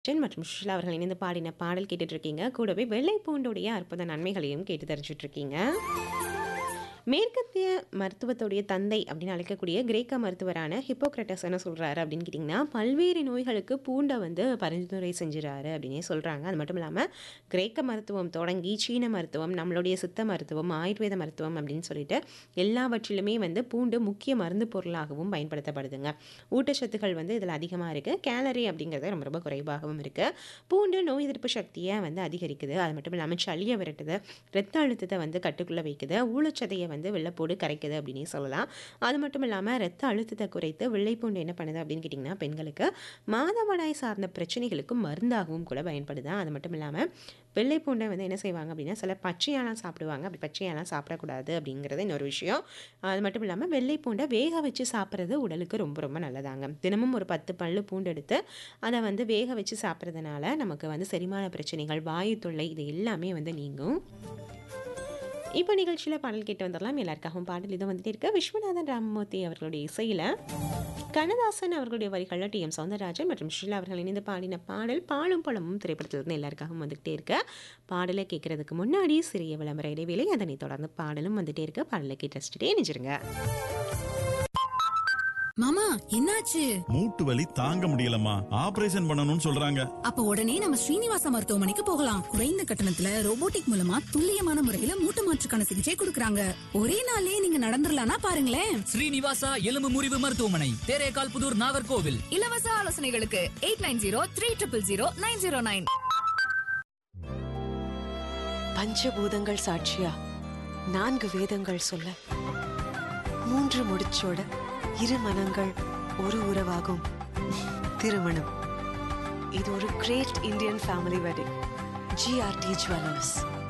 gen மற்றும் சுஷிலா அவர்கள் இணைந்து பாடின பாடல் கேட்டுட்டு இருக்கீங்க கூடவே வெள்ளை பூண்டுடைய அற்புத நன்மைகளையும் கேட்டு தெரிஞ்சுட்டு இருக்கீங்க மேற்கத்திய மருத்துவத்துடைய தந்தை அப்படின்னு அழைக்கக்கூடிய கிரேக்க மருத்துவரான ஹிப்போக்ரட்டஸ் என்ன சொல்கிறாரு அப்படின்னு கேட்டிங்கன்னா பல்வேறு நோய்களுக்கு பூண்டை வந்து பரிந்துரை செஞ்சுறாரு அப்படின்னே சொல்கிறாங்க அது மட்டும் இல்லாமல் கிரேக்க மருத்துவம் தொடங்கி சீன மருத்துவம் நம்மளுடைய சித்த மருத்துவம் ஆயுர்வேத மருத்துவம் அப்படின்னு சொல்லிட்டு எல்லாவற்றிலுமே வந்து பூண்டு முக்கிய மருந்து பொருளாகவும் பயன்படுத்தப்படுதுங்க ஊட்டச்சத்துக்கள் வந்து இதில் அதிகமாக இருக்குது கேலரி அப்படிங்கிறது ரொம்ப ரொம்ப குறைவாகவும் இருக்குது பூண்டு நோய் எதிர்ப்பு சக்தியை வந்து அதிகரிக்குது அது மட்டும் இல்லாமல் சளியை விரட்டுது ரத்த அழுத்தத்தை வந்து கட்டுக்குள்ளே வைக்குது ஊழச்சதையை வந்து வெள்ளைப்பூடு கரைக்குது அப்படின்னே சொல்லலாம் அது மட்டும் இல்லாமல் ரத்த அழுத்தத்தை குறைத்து வெள்ளைப்பூண்டு என்ன பண்ணுது அப்படின்னு கேட்டிங்கன்னா பெண்களுக்கு மாதவிடாய் சார்ந்த பிரச்சனைகளுக்கு மருந்தாகவும் கூட பயன்படுது அது மட்டும் இல்லாமல் வெள்ளைப்பூண்டை வந்து என்ன செய்வாங்க அப்படின்னா சில பச்சையாலாம் சாப்பிடுவாங்க அப்படி பச்சையாலாம் சாப்பிடக்கூடாது அப்படிங்கிறது இன்னொரு விஷயம் அது மட்டும் இல்லாமல் வெள்ளைப்பூண்டை வேக வச்சு சாப்பிட்றது உடலுக்கு ரொம்ப ரொம்ப நல்லதாங்க தினமும் ஒரு பத்து பல்லு பூண்டு எடுத்து அதை வந்து வேக வச்சு சாப்பிட்றதுனால நமக்கு வந்து செரிமான பிரச்சனைகள் வாயு தொல்லை இது எல்லாமே வந்து நீங்கும் இப்போ நிகழ்ச்சியில் பாடல் கேட்டு வந்துடலாம் எல்லாருக்காகவும் பாடல் இது வந்துட்டு இருக்கு விஸ்வநாதன் ராமமூர்த்தி அவர்களுடைய இசையில் கண்ணதாசன் அவர்களுடைய வரிகளில் டி எம் சௌந்தரராஜன் மற்றும் ஷீலா அவர்கள் இணைந்து பாடின பாடல் பாலும் பழமும் திரைப்படத்திலிருந்து எல்லாருக்காகவும் வந்துகிட்டே இருக்கு பாடலை கேட்கறதுக்கு முன்னாடி சிறிய விளம்பர இடைவேளை அதனை தொடர்ந்து பாடலும் வந்துட்டே இருக்கு பாடலை கேட்டு ரசிச்சுட்டே நினைச்சிருங்க மாமா என்னாச்சு மூட்டு வலி தாங்க முடியலம்மா ஆபரேஷன் பண்ணணும்னு சொல்றாங்க அப்ப உடனே நம்ம ஸ்ரீனிவாச மருத்துவமனைக்கு போகலாம் குறைந்த கட்டணத்துல ரோபோட்டிக் மூலமா துல்லியமான முறையில மூட்டு மாற்றுக்கான சிகிச்சை கொடுக்கறாங்க ஒரே நாளே நீங்க நடந்துடலாம்னா பாருங்களேன் ஸ்ரீனிவாசா எலும்பு முறிவு மருத்துவமனை தேரேகால் புதூர் நாகர்கோவில் இலவச ஆலோசனைகளுக்கு eight nine zero three triple zero nine zero nine பஞ்சபூதங்கள் சாட்சியா நான்கு வேதங்கள் சொல்ல மூன்று முடிச்சோட இரு மனங்கள் ஒரு உறவாகும் திருமணம் இது ஒரு great Indian family wedding GRT jewellers